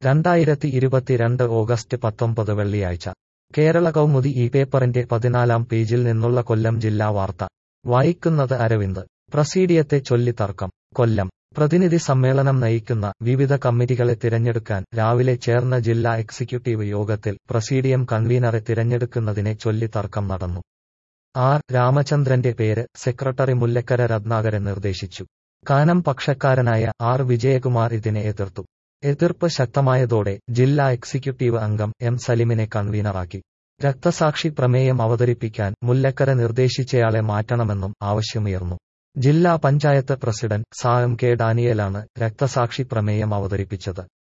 രണ്ടായിരത്തി ഇരുപത്തിരണ്ട് ഓഗസ്റ്റ് പത്തൊമ്പത് വെള്ളിയാഴ്ച കേരള കൗമുദി ഈ പേപ്പറിന്റെ പതിനാലാം പേജിൽ നിന്നുള്ള കൊല്ലം ജില്ലാ വാർത്ത വായിക്കുന്നത് അരവിന്ദ് പ്രസീഡിയത്തെ ചൊല്ലി തർക്കം കൊല്ലം പ്രതിനിധി സമ്മേളനം നയിക്കുന്ന വിവിധ കമ്മിറ്റികളെ തിരഞ്ഞെടുക്കാൻ രാവിലെ ചേർന്ന ജില്ലാ എക്സിക്യൂട്ടീവ് യോഗത്തിൽ പ്രസീഡിയം കൺവീനറെ തിരഞ്ഞെടുക്കുന്നതിനെ ചൊല്ലി തർക്കം നടന്നു ആർ രാമചന്ദ്രന്റെ പേര് സെക്രട്ടറി മുല്ലക്കര രത്നാകരൻ നിർദ്ദേശിച്ചു കാനം പക്ഷക്കാരനായ ആർ വിജയകുമാർ ഇതിനെ എതിർത്തു എതിർപ്പ് ശക്തമായതോടെ ജില്ലാ എക്സിക്യൂട്ടീവ് അംഗം എം സലിമിനെ കൺവീനറാക്കി രക്തസാക്ഷി പ്രമേയം അവതരിപ്പിക്കാൻ മുല്ലക്കര നിർദ്ദേശിച്ചയാളെ മാറ്റണമെന്നും ആവശ്യമുയർന്നു ജില്ലാ പഞ്ചായത്ത് പ്രസിഡന്റ് സാം കെ ഡാനിയലാണ് രക്തസാക്ഷി പ്രമേയം അവതരിപ്പിച്ചത്